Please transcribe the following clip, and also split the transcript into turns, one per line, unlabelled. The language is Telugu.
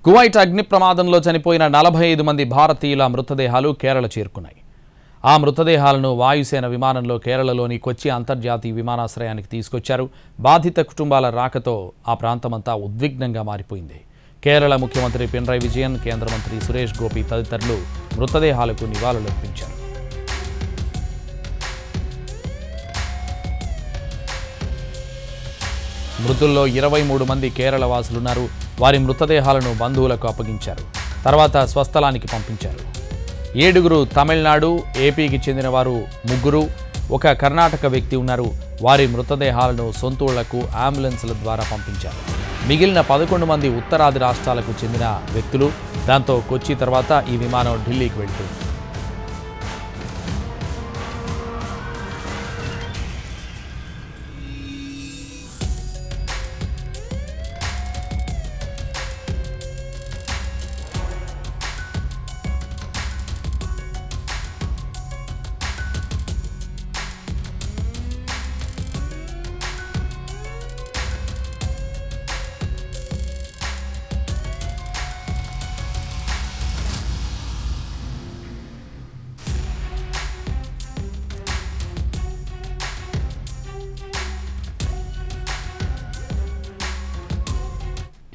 కువైట్ అగ్ని ప్రమాదంలో చనిపోయిన నలభై ఐదు మంది భారతీయుల మృతదేహాలు కేరళ చేరుకున్నాయి ఆ మృతదేహాలను వాయుసేన విమానంలో కేరళలోని కొచ్చి అంతర్జాతీయ విమానాశ్రయానికి తీసుకొచ్చారు బాధిత కుటుంబాల రాకతో ఆ ప్రాంతమంతా ఉద్విగ్నంగా మారిపోయింది కేరళ ముఖ్యమంత్రి పినరయ్ విజయన్ కేంద్ర మంత్రి సురేష్ గోపి తదితరులు మృతదేహాలకు నివాళులర్పించారు మృతుల్లో ఇరవై మూడు మంది కేరళ వాసులున్నారు వారి మృతదేహాలను బంధువులకు అప్పగించారు తర్వాత స్వస్థలానికి పంపించారు ఏడుగురు తమిళనాడు ఏపీకి చెందిన వారు ముగ్గురు ఒక కర్ణాటక వ్యక్తి ఉన్నారు వారి మృతదేహాలను సొంతూళ్లకు అంబులెన్స్ల ద్వారా పంపించారు మిగిలిన పదకొండు మంది ఉత్తరాది రాష్ట్రాలకు చెందిన వ్యక్తులు దాంతో కొచ్చి తర్వాత ఈ విమానం ఢిల్లీకి వెళ్తుంది